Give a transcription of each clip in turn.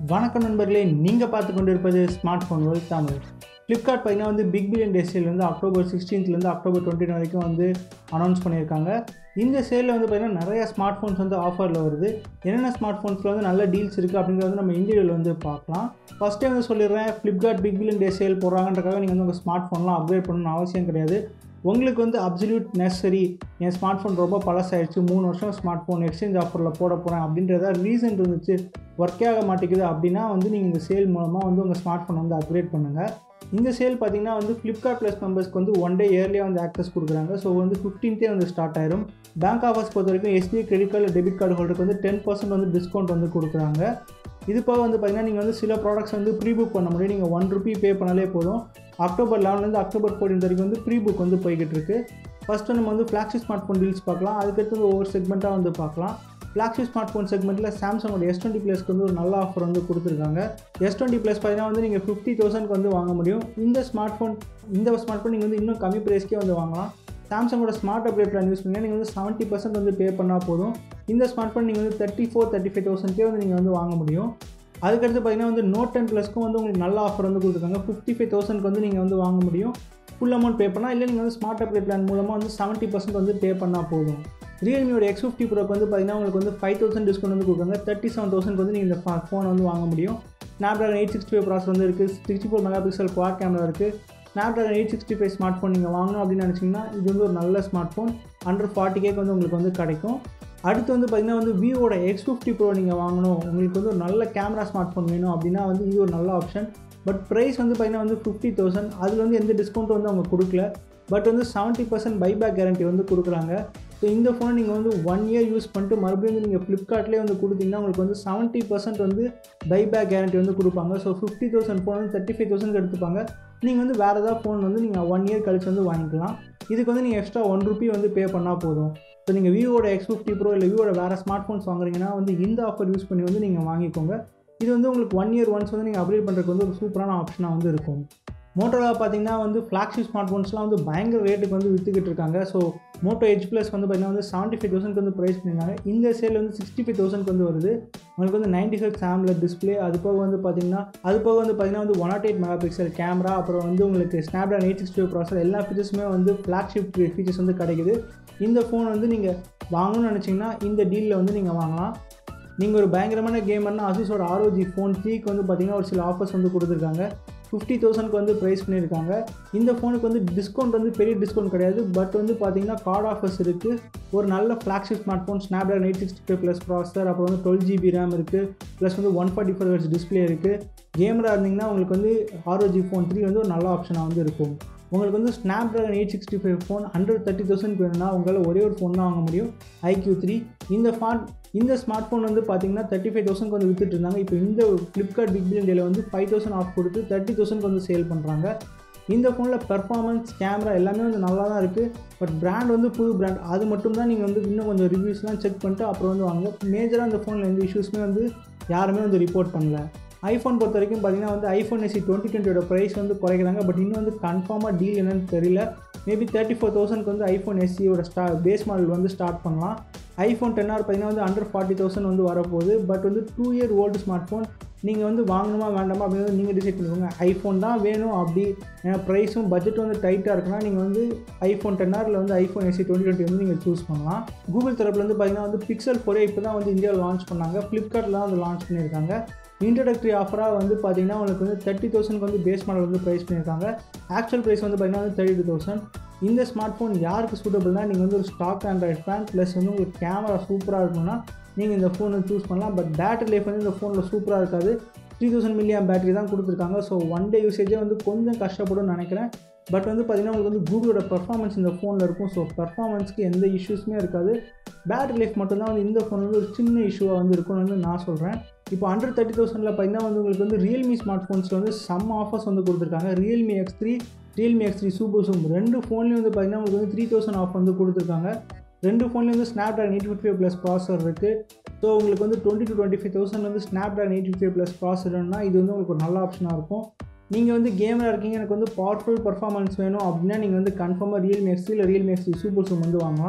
வணக்கம் நண்பர்களே நீங்கள் பார்த்து கொண்டு இருப்பது smart phone world Tamil Flipkart பார்த்தீங்கன்னா வந்து பிக் பில்லியன் டே சேல்லேருந்து அக்டோபர் சிக்ஸ்டீன்த்லேருந்து அக்டோபர் டுவெண்ட்டி வரைக்கும் வந்து அனௌன்ஸ் பண்ணியிருக்காங்க இந்த சேலில் வந்து பார்த்தீங்கன்னா நிறைய ஸ்மார்ட் ஃபோன்ஸ் வந்து ஆஃபரில் வருது என்னென்ன ஸ்மார்ட் ஃபோன்ஸில் வந்து நல்ல டீல்ஸ் இருக்குது அப்படிங்கிறத வந்து நம்ம இந்தியாவில் வந்து பார்க்கலாம் ஃபஸ்ட்டே வந்து சொல்லிடுறேன் Flipkart big billion day sale போடுறாங்கன்றக்காக நீங்கள் வந்து உங்கள் ஸ்மார்ட் ஃபோன்லாம் அப்கிரேட் பண்ணணும்னு அவசியம் கிடையாது உங்களுக்கு வந்து அப்சல்யூட் நெசசரி என் ஸ்மார்ட் ஃபோன் ரொம்ப பழசாயிடுச்சு மூணு வருஷம் ஸ்மார்ட் ஃபோன் எக்ஸ்சேஞ்ச் ஆஃபரில் போட போகிறேன் அப்படின்றத ரீசன் இருந்துச்சு ஒர்க்கே ஆக மாட்டேங்குது அப்படின்னா வந்து நீங்கள் இந்த சேல் மூலமாக வந்து உங்கள் ஸ்மார்ட் ஃபோன் வந்து அப்கிரேட் பண்ணுங்கள் இந்த சேல் பார்த்தீங்கன்னா வந்து ஃப்ளிப்கார்ட் ப்ளஸ் மெம்பர்ஸ்க்கு வந்து ஒன் டே இயர்லியாக வந்து ஆக்சஸ் கொடுக்குறாங்க ஸோ வந்து ஃபிஃப்டீன்த்தே வந்து ஸ்டார்ட் ஆயிரும் பேங்க் ஆஃபர்ஸ் பொறுத்த வரைக்கும் SBI credit card debit card ஹோல்டருக்கு வந்து டென் பர்சன்ட் வந்து டிஸ்கவுண்ட் வந்து கொடுக்குறாங்க இது போக வந்து பார்த்தீங்கன்னா நீங்கள் வந்து சில ப்ராடக்ட்ஸ் வந்து ப்ரீ புக் பண்ண முடியும் நீங்கள் ஒன் ருபி பே பண்ணாலே போதும் அக்டோபர் லெவன்லேருந்து அக்டோபர் ஃபோர்டீன் வரைக்கும் வந்து ப்ரீ புக் வந்து போய்கிட்டு இருக்கு ஃபஸ்ட்டு நம்ம வந்து ஃப்ளாக்ஷிப் ஸ்மார்ட் ஃபோன் டீல்ஸ் பார்க்கலாம் அதுக்கடுத்து வந்து ஒவ்வொரு செக்மெண்ட்டாக வந்து பார்க்கலாம் ஃப்ளாக்ஷிப் ஸ்மார்ட் ஃபோன் செக்மெண்ட்டில் சாம்சங்கோட எஸ் டுவெண்ட்டி ப்ளஸ்க்கு வந்து ஒரு நல்ல ஆஃபர் வந்து கொடுத்துருக்காங்க எஸ் டுவெண்ட்டி ப்ளஸ் பார்த்தீங்கன்னா வந்து நீங்கள் ஃபிஃப்டி தௌசண்ட்க்கு வந்து வாங்க முடியும் இந்த ஸ்மார்ட் ஃபோன் இந்த ஸ்மார்ட் ஃபோன் நீங்கள் வந்து இன்னும் கம்மி ப்ரைஸ்க்கே வந்து வாங்கலாம் சாம்சங்கோட ஸ்மார்ட் அப்டேட் பிளான் யூஸ் பண்ணி நீங்கள் வந்து செவன்ட்டி பர்சன்ட் வந்து பே பண்ணால் போதும் இந்த ஸ்மார்ட் ஃபோன் நீங்கள் வந்து தேர்ட்டி ஃபோர் தேர்ட்டி ஃபைவ் தௌசண்ட்கே வந்து நீங்கள் வந்து வாங்க முடியும் அதுக்கடுத்து பார்த்தீங்கன்னா வந்து நோட் டென் ப்ளஸ்க்கும் வந்து உங்களுக்கு நல்ல ஆஃபர் வந்து கொடுத்துருக்காங்க ஃபிஃப்டி ஃபைவ் தௌசண்ட்க்கு வந்து நீங்கள் வந்து வாங்க முடியும் ஃபுல் அமௌண்ட் பே பண்ணால் இல்லை நீங்கள் வந்து ஸ்மார்ட் அப்டேட் பிளான் மூலமாக வந்து செவன்ட்டி பர்சன்ட் வந்து பே பண்ணால் போதும் ரியல்மியோட எக்ஸ் ஃபிஃப்டி ப்ரோக்கு வந்து பார்த்தீங்கன்னா உங்களுக்கு வந்து ஃபைவ் தௌசண்ட் டிஸ்கவுண்ட் வந்து கொடுக்குறாங்க தேர்ட்டி செவன் தௌசண்ட் வந்து நீங்கள் இந்த ஃபோன் வந்து வாங்க முடியும் Snapdragon eight sixty five processor வந்து இருக்குது sixty four mega pixel quad camera இருக்குது Snapdragon eight sixty five smart phone நீங்கள் வாங்கணும் அப்படின்னு நினச்சிங்கன்னா இது வந்து ஒரு நல்ல ஸ்மார்ட் ஃபோன் அண்டர் ஃபார்ட்டி கேக்கு வந்து உங்களுக்கு வந்து கிடைக்கும் அடுத்து வந்து பார்த்திங்கன்னா வந்து விவோட எக்ஸ் ஃபிஃப்டி ப்ரோ நீங்கள் வாங்கணும் உங்களுக்கு வந்து ஒரு நல்ல கேமரா ஸ்மார்ட் ஃபோன் வேணும் அப்படின்னா வந்து இது ஒரு நல்ல ஆப்ஷன் பட் ப்ரைஸ் வந்து பார்த்திங்கன்னா வந்து ஃபிஃப்டி தௌசண்ட் அதில் வந்து எந்த டிஸ்கவுண்ட்டும் வந்து அவங்க கொடுக்கல பட் வந்து செவன்ட்டி பர்சன்ட் பைபேக் கேரண்டி வந்து கொடுக்குறாங்க ஸோ இந்த ஃபோனை நீங்கள் வந்து ஒன் இயர் யூஸ் பண்ணிட்டு மறுபடியும் வந்து நீங்கள் ஃப்ளிப்கார்ட்லேயே வந்து கொடுத்தீங்கன்னா உங்களுக்கு வந்து செவன்ட்டி பர்சன்ட் வந்து பைபேக் கேரண்டி வந்து கொடுப்பாங்க ஸோ ஃபிஃப்டி தௌசண்ட் ஃபோன் வந்து தேர்ட்டி ஃபைவ் தௌசண்ட் எடுத்துப்பாங்க நீங்கள் வந்து வேறு ஏதாவது ஃபோன் வந்து நீங்கள் ஒன் இயர் கழிச்சு வந்து வாங்கிக்கலாம் இதுக்கு வந்து நீங்கள் எக்ஸ்ட்ரா ஒன் ருபி வந்து பே பண்ணால் போதும் ஸோ நீங்கள் விவோட எக்ஸ் ஃபிஃப்டி ப்ரோ இல்லை விவோட வேறு ஸ்மார்ட் ஃபோன்ஸ் வாங்குறீங்கன்னா வந்து இந்த ஆஃபர் யூஸ் பண்ணி வந்து நீங்கள் வாங்கிக்கோங்க இது வந்து உங்களுக்கு ஒன் இயர் ஒன்ஸ் வந்து நீங்கள் அப்டேட் பண்ணுறதுக்கு வந்து ஒரு சூப்பரான ஆப்ஷனாக வந்து இருக்கும் மோட்டோவில் பார்த்தீங்கன்னா வந்து ஃப்ளாக்ஷிப் ஸ்மார்ட் ஃபோன்ஸ்லாம் வந்து பயங்கர ரேட்டுக்கு வந்து விற்றுக்கிட்டு இருக்காங்க ஸோ மோட்டோ எச் ப்ளஸ் வந்து பார்த்தீங்கன்னா வந்து செவன்ட்டி ஃபைவ் தௌசண்ட்க்கு வந்து ப்ரைஸ் பண்ணியிருக்காங்க இந்த சேல் வந்து சிக்ஸ்டி ஃபைவ் தௌசண்ட்க்கு வந்து வருது உங்களுக்கு வந்து நைன்டி ஃபைவ் சாம்ல டிஸ்பிளே அது போக வந்து பார்த்தீங்கன்னா அது போக வந்து பார்த்தீங்கன்னா வந்து one nought eight mega pixel camera அப்புறம் வந்து உங்களுக்கு ஸ்னாப்ட்ராகன் எயிட் சிக்ஸ்டி ப்ராசர் எல்லா ஃபீச்சர்ஸுமே வந்து ஃப்ளாக்ஷிப் ஃபீச்சர்ஸ் வந்து கிடைக்குது இந்த ஃபோன் வந்து நீங்கள் வாங்கணும்னு நினச்சிங்கன்னா இந்த டீலில் வந்து நீங்கள் வாங்கலாம் நீங்கள் ஒரு பயங்கரமான கேமர்னா அசூஸோட ஆர்ஓஜி ஃபோன் த்ரீக்கு வந்து பார்த்தீங்கன்னா ஒரு சில ஆஃபர்ஸ் வந்து கொடுத்துருக்காங்க ஃபிஃப்டி தௌசண்ட்க்கு வந்து ப்ரைஸ் பண்ணியிருக்காங்க இந்த ஃபோனுக்கு வந்து டிஸ்கவுண்ட் வந்து பெரிய டிஸ்கவுண்ட் கிடையாது பட் வந்து பார்த்தீங்கன்னா கார்டு ஆஃபர்ஸ் இருக்குது ஒரு நல்ல flagship smart phone Snapdragon eight sixty five plus processor அப்புறம் வந்து டுவெல் ஜிபி ரேம் இருக்குது ப்ளஸ் வந்து one forty four hertz display இருக்குது கேமரா இருந்தீங்கன்னா உங்களுக்கு வந்து ஆர்ஓஜி ஃபோன் த்ரீ வந்து ஒரு நல்ல ஆப்ஷனாக வந்து இருக்கும் உங்களுக்கு வந்து Snapdragon eight sixty five phone hundred thirty thousand வேணும்னா உங்களால் ஒரே ஒரு ஃபோன் தான் வாங்க முடியும் ஐக்யூ த்ரீ இந்த ஸ்மார்ட் இந்த ஸ்மார்ட் ஃபோன் வந்து பார்த்தீங்கன்னா தேர்ட்டி ஃபைவ் தௌசண்ட் வந்து வித்துட்டு இருந்தாங்க இப்போ இந்த ஃப்ளிப்கார்ட் பிக் பில்லியன் டேல வந்து ஃபைவ் தௌசண்ட் ஆஃப் கொடுத்து தேர்ட்டி தௌசண்ட் வந்து சேல் பண்ணுறாங்க இந்த ஃபோனில் பெர்ஃபார்மன்ஸ் கேமரா எல்லாமே வந்து நல்லா தான் இருக்குது பட் பிராண்ட் வந்து புது பிராண்ட் அது மட்டும் தான் நீங்கள் வந்து இன்னும் கொஞ்சம் ரிவ்யூஸ்லாம் செக் பண்ணிட்டு அப்புறம் வந்து வாங்க மேஜராக இந்த ஃபோனில் எந்த இஷ்யூஸுமே வந்து யாருமே வந்து ரிப்போர்ட் பண்ணல ஐஃபோன் பொறுத்த வரைக்கும் பார்த்தீங்கன்னா வந்து ஐஃபோன் எஸ்சி டுவெண்ட்டி டுவெண்ட்டியோட ப்ரைஸ் வந்து குறைக்கிறாங்க பட் இன்னும் வந்து கன்ஃபார்மாக டீல் என்னன்னு தெரியல மேபி தேர்ட்டி ஃபோர் தௌசண்ட்க்கு வந்து ஐஃபோன் எஸ்சியோட ஸ்டா பேஸ் மாடல் வந்து ஸ்டார்ட் பண்ணலாம் ஐஃபோன் டென் ஆர் பார்த்தீங்கன்னா வந்து அண்டர் ஃபார்ட்டி தௌசண்ட் வந்து வரப்போகுது பட் வந்து two year old smart phone நீங்கள் வந்து வாங்கணுமா வேண்டாமா அப்படின்னு நீங்கள் டிசைட் பண்ணிக்கோங்க ஐஃபோன் தான் வேணும் அப்படி ஏன்னா ப்ரைஸும் பட்ஜெட் வந்து டைட்டாக இருக்குன்னா நீங்கள் வந்து ஐஃபோன் டென் ஆரில் வந்து ஐஃபோன் எஸ்சி டுவெண்ட்டி டுவெண்ட்டி வந்து நீங்கள் சூஸ் பண்ணலாம் கூகுள் தரப்புலேருந்து பார்த்தீங்கன்னா வந்து பிக்சல் ஃபோரே இப்போ தான் வந்து இந்தியாவில் லான்ச் பண்ணாங்க ஃப்ளிப்கார்ட்டில் தான் வந்து லான்ச் பண்ணியிருக்காங்க இன்ட்ரடக்டரி ஆஃபராக வந்து பார்த்தீங்கன்னா உங்களுக்கு வந்து தேர்ட்டி தௌசண்ட்க்கு வந்து பேஸ் மாடல் வந்து ப்ரைஸ் பண்ணியிருக்காங்க ஆக்சுவல் ப்ரைஸ் வந்து பார்த்தீங்கன்னா வந்து தேர்ட்டி டூ தௌசண்ட் இந்த ஸ்மார்ட் ஃபோன் யாருக்கு சூட்டபிள்னா நீங்கள் வந்து ஒரு ஸ்டாக் ஆண்ட்ராய்ட் ஃபேன் ப்ளஸ் வந்து உங்களுக்கு கேமரா சூப்பராக இருக்கணும்னா நீங்கள் இந்த ஃபோனை சூஸ் பண்ணலாம் பட் பேட்டரி லைஃப் வந்து இந்த ஃபோனில் சூப்பராக இருக்காது த்ரீ தௌசண்ட் மில்லியம் பேட்டரி தான் கொடுத்துருக்காங்க ஸோ ஒன் டே யூசேஜே வந்து கொஞ்சம் கஷ்டப்படும் நினைக்கிறேன் பட் வந்து பார்த்திங்கன்னா உங்களுக்கு வந்து கூகுளோட பர்ஃபார்மன்ஸ் இந்த ஃபோனில் இருக்கும் ஸோ பர்ஃபார்மன்ஸ்க்கு எந்த இஷ்யூஸுமே இருக்காது பேட்டரி லைஃப் மட்டும்தான் வந்து இந்த ஃபோன் வந்து ஒரு சின்ன இஷ்யூவாக வந்து இருக்கும்னு வந்து நான் சொல்கிறேன் இப்போ அண்டர் தேர்ட்டி தௌசண்டில் பார்த்தீங்கன்னா வந்து உங்களுக்கு வந்து ரியல்மி ஸ்மார்ட் ஃபோன்ஸில் வந்து சம் ஆஃபர்ஸ் வந்து கொடுத்துருக்காங்க Realme X three Realme X three super zoom ரெண்டு ஃபோன்லேயும் வந்து பார்த்தீங்கன்னா உங்களுக்கு வந்து த்ரீ தௌசண்ட் ஆஃப் வந்து கொடுத்துருக்காங்க ரெண்டு ஃபோன்லேயும் வந்து Snapdragon eighty fifty five plus processor இருக்குது ஸோ உங்களுக்கு வந்து twenty to twenty five thousand வந்து Snapdragon eighty five plus ப்ராசர்னா இது வந்து உங்களுக்கு ஒரு நல்ல ஆப்ஷனாக இருக்கும் நீங்கள் வந்து கேமராக இருக்கீங்க எனக்கு வந்து பவர்ஃபுல் பர்ஃபார்மன்ஸ் வேணும் அப்படின்னா நீங்கள் வந்து கன்ஃபார்மாக ரியல்மி எக்ஸ் இல்லை ரியல்மி எக்ஸ் சூப்பர் சூம் வந்து வாங்கலாம்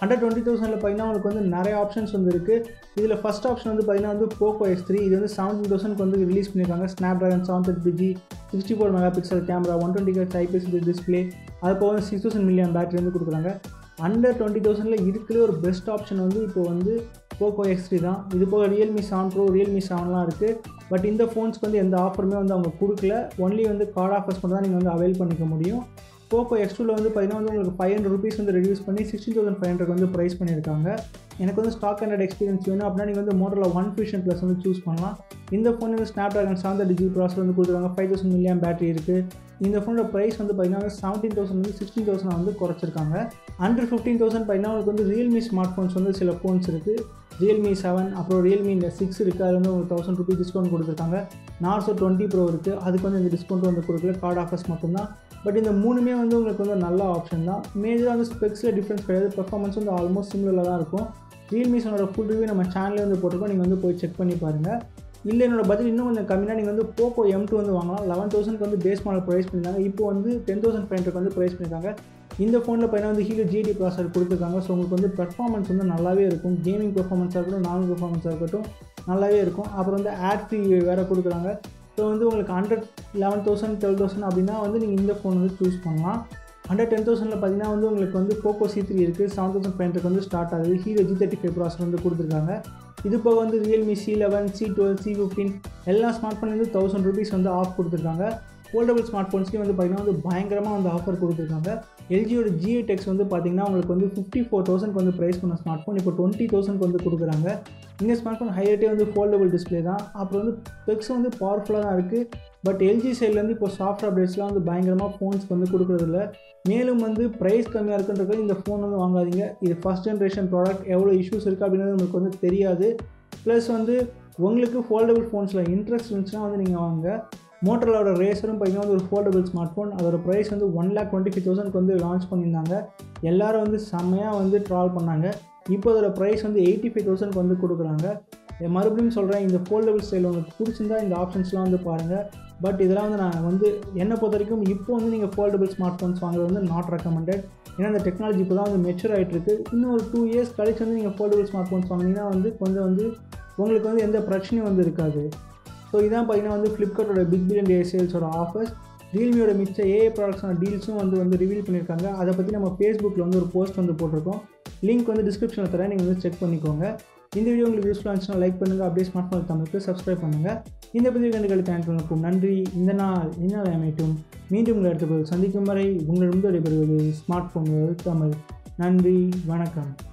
அண்டர் டுவெண்ட்டி தௌசண்டில் பார்த்தீங்கன்னா உங்களுக்கு வந்து நிறைய ஆப்ஷன்ஸ் வந்து இருக்குது இதில் ஃபஸ்ட் ஆப்ஷன் வந்து பார்த்தீங்கன்னா வந்து போக்கோ எக்ஸ் த்ரீ இது வந்து செவன்டீன் தௌசண்ட்க்கு வந்து ரிலீஸ் பண்ணியிருக்காங்க Snapdragon seven thirty G sixty four mega pixel camera one twenty H IPS display அது போக வந்து சிக்ஸ் தௌசண்ட் மில்லியன் பேட்டரி வந்து கொடுக்குறாங்க அண்டர் டுவெண்ட்டி தௌசண்டில் இருக்கிற ஒரு பெஸ்ட் ஆப்ஷன் வந்து இப்போ வந்து போக்கோ எக்ஸ் த்ரீ தான் இது போக ரியல்மி செவன் ப்ரோ ரியல்மி செவன்லாம் இருக்குது பட் இந்த ஃபோன்ஸ்க்கு வந்து எந்த ஆஃபருமே வந்து அவங்க கொடுக்கல ஒன்லி வந்து கார்டு ஆஃபர்ஸ் மட்டும் தான் நீங்கள் வந்து அவைல் பண்ணிக்க முடியும் போக்கோ எக்ஸ் டூவில் வந்து பார்த்தீங்கன்னா வந்து உங்களுக்கு ஃபைவ் ஹண்ட்ரட் ருபீஸ் வந்து ரெடியூஸ் பண்ணி சிக்ஸ்டீன் தௌசண்ட் ஃபைவ் ஹண்ட்ரட் வந்து ப்ரைஸ் பண்ணியிருக்காங்க எனக்கு வந்து ஸ்டாக் ஹண்ட்ரட் எக்ஸ்பீரியன்ஸ் வேணும் அப்படின்னா நீங்கள் வந்து மோட்டரில் ஒன் ஃபியூஷன் ப்ளஸ் வந்து சூஸ் பண்ணலாம் இந்த ஃபோன் வந்து ஸ்னாப் ட்ராகன் செவன் டிஜி ப்ராசர் வந்து கொடுத்துருக்காங்க ஃபைவ் தௌசண்ட் மில்லியம் பேட்டரி இருக்குது இந்த ஃபோனோட ப்ரைஸ் வந்து பார்த்தீங்கன்னா செவன்டீன் தௌசண்ட் வந்து சிக்ஸ்டீன் தௌசண்ட் வந்து குறைச்சிருக்காங்க அண்டர் ஃபிஃப்டீன் தௌசண்ட் பார்த்தீங்கன்னா உங்களுக்கு வந்து ரியல்மி ஸ்மார்ட் ஃபோன்ஸ் வந்து சில ஃபோன்ஸ் இருக்குது ரியல்மி செவன் அப்புறம் ரியல்மி இந்த சிக்ஸ் இருக்குது அது வந்து ஒரு தௌசண்ட் ருபீஸ் டிஸ்கவுண்ட் கொடுத்துருக்காங்க நார்சோ டுவெண்ட்டி ப்ரோ இருக்குது அதுக்கு வந்து இந்த டிஸ்கவுண்ட் வந்து கொடுக்கல கார்டு ஆஃபர்ஸ் மட்டும்தான் பட் இந்த மூணுமே வந்து உங்களுக்கு வந்து நல்ல ஆப்ஷன் தான் மேஜராக வந்து ஸ்பெக்ஸில் டிஃப்ரென்ஸ் கிடையாது பெர்ஃபார்மன்ஸ் வந்து ஆல்மோஸ்ட் சிமிலரில் தான் இருக்கும் ரியல்மிஸோட ஃபுல் ரிவ்யூ நம்ம சேனலில் வந்து போட்டிருக்கோம் நீங்கள் வந்து போய் செக் பண்ணி பாருங்கள் இல்லை என்னோட பட்ஜெட் இன்னும் கொஞ்சம் கம்மியாக நீங்கள் வந்து போக்கோ எம் டூ வந்து வாங்கலாம் லெவன் தௌசண்ட்க்கு வந்து பேஸ் மாடல் ப்ரைஸ் பண்ணியிருந்தாங்க இப்போ வந்து டென் தௌசண்ட் ஃபைவ் ஹண்ட்ரட் வந்து ப்ரைஸ் பண்ணியிருக்காங்க இந்த ஃபோனில் பார்த்தீங்கன்னா வந்து ஹீரோ ஜிடி ப்ராசர் கொடுத்துருக்காங்க ஸோ உங்களுக்கு வந்து பெர்ஃபார்மன்ஸ் வந்து நல்லாவே இருக்கும் கேமிங் பெர்ஃபார்மன்ஸாக இருக்கட்டும் நார்மல் பெர்ஃபார்மன்ஸாக இருக்கட்டும் நல்லாவே இருக்கும் அப்புறம் வந்து ஆட் ஃப்ரீ வேறு கொடுக்குறாங்க ஸோ வந்து உங்களுக்கு hundred eleven thousand twelve thousand அப்படின்னா வந்து நீங்கள் இந்த ஃபோன் வந்து சூஸ் பண்ணலாம் ஹண்ட்ரட் டென் தௌசண்டில் பார்த்தீங்கன்னா வந்து உங்களுக்கு வந்து போக்கோ சி த்ரீ இருக்குது செவன் தௌசண்ட் ஃபைவ் ஹண்ட்ரட் வந்து ஸ்டார்ட் ஆகுது Helio G thirty five processor வந்து கொடுத்துருக்காங்க இது போக வந்து Realme C eleven C twelve C fifteen எல்லா ஸ்மார்ட் ஃபோன் வந்து தௌசண்ட் ருபீஸ் வந்து ஆஃப் கொடுத்துருக்காங்க ஃபோல்டபுள் ஸ்மார்ட் ஃபோன்ஸ்லேயும் வந்து பார்த்திங்கன்னா வந்து பயங்கரமாக வந்து ஆஃபர் கொடுத்துருக்காங்க எல்ஜியோட ஜிஏ டெக்ஸ் வந்து பார்த்திங்கன்னா உங்களுக்கு வந்து ஃபிஃப்டி ஃபோர் தௌசண்ட் வந்து ப்ரைஸ் பண்ண ஸ்மார்ட் ஃபோன் இப்போ டுவெண்ட்டி தௌசண்ட் வந்து கொடுக்குறாங்க இந்த ஸ்மார்ட் ஃபோன் ஹைலைட்டே வந்து ஃபோல்டபுள் டிஸ்பிளே தான் அப்புறம் வந்து பெக்ஸ் வந்து பவர்ஃபுல்லாக தான் இருக்குது பட் எல்ஜி சைட்லேருந்து இப்போ சாஃப்ட்வேர் அப்டேட்ஸ்லாம் வந்து பயங்கரமாக ஃபோன்ஸ்க்கு வந்து கொடுக்குறதில்ல மேலும் வந்து ப்ரைஸ் கம்மியாக இருக்குன்றது இந்த ஃபோன் வந்து வாங்காதீங்க இது ஃபஸ்ட் ஜென்ரேஷன் ப்ராடக்ட் எவ்வளோ இஷ்யூஸ் இருக்குது அப்படின்றது உங்களுக்கு வந்து தெரியாது ப்ளஸ் வந்து உங்களுக்கு ஃபோல்டபுள் ஃபோன்ஸில் இன்ட்ரெஸ்ட் இருந்துச்சுன்னா வந்து நீங்கள் வாங்க மோட்டரோட ரேசரும் பார்த்தீங்கன்னா வந்து ஒரு ஃபோல்டபுள் ஸ்மார்ட் ஃபோன் அதோட ப்ரைஸ் வந்து ஒன் லேக் டுவெண்ட்டி ஃபைவ் தௌசண்ட்க்கு வந்து லான்ச் பண்ணியிருந்தாங்க எல்லோரும் வந்து செம்மையாக வந்து ட்ராவல் பண்ணாங்க இப்போ அதோட ப்ரைஸ் வந்து எயிட்டி ஃபைவ் தௌசண்ட்க்கு வந்து கொடுக்குறாங்க மறுபடியும் சொல்கிறேன் இந்த ஃபோல்டபுள் ஸ்டைல் உங்களுக்கு பிடிச்சிருந்தா இந்த ஆப்ஷன்ஸ்லாம் வந்து பாருங்கள் பட் இதெல்லாம் வந்து நான் வந்து என்னை பொறுத்த வரைக்கும் இப்போ வந்து நீங்கள் ஃபோல்டபுள் ஸ்மார்ட் ஃபோன்ஸ் வாங்குறது வந்து நாட் ரெக்கமெண்டட் ஏன்னா இந்த டெக்னாலஜி இப்போ தான் வந்து மெச்சூர் ஆகிட்டு இருக்கு இன்னும் ஒரு டூ இயர்ஸ் கழிச்சு வந்து நீங்கள் ஃபோல்டபுள் ஸ்மார்ட் ஃபோன்ஸ் வாங்கினீங்கன்னா வந்து கொஞ்சம் வந்து உங்களுக்கு வந்து எந்த பிரச்சனையும் வந்து இருக்காது ஸோ இதான் பார்த்தீங்கன்னா வந்து ஃப்ளிப்கார்ட்டோட பிக் பில்லியன் டே சேல்ஸோட ஆஃபர்ஸ் ரியல்மியோட மிச்ச ஏஏ ப்ராடக்ட்ஸான டீல்ஸும் வந்து வந்து ரிவீல் பண்ணியிருக்காங்க அதை பற்றி நம்ம ஃபேஸ்புக்கில் வந்து ஒரு போஸ்ட் வந்து போட்டிருக்கோம் லிங்க் வந்து டிஸ்கிரிப்ஷனில் தரேன் நீங்கள் வந்து செக் பண்ணிக்கோங்க இந்த வீடியோ உங்களுக்கு யூஸ்ஃபுல்லாக இருந்துச்சுன்னா லைக் பண்ணுங்கள் அப்படியே ஸ்மார்ட் ஃபோன் தமிழுக்கு சப்ஸ்கிரைப் பண்ணுங்கள் இந்த பதிவு கண்டுகளை தேங்க்யூக்கும் நன்றி இந்த நாள் இந்நாள் அமைட்டும் மீண்டும் உங்கள் அடுத்த சந்திக்கும் வரை உங்களிடம் விடைபெறுவது ஸ்மார்ட் ஃபோன் தமிழ் நன்றி வணக்கம்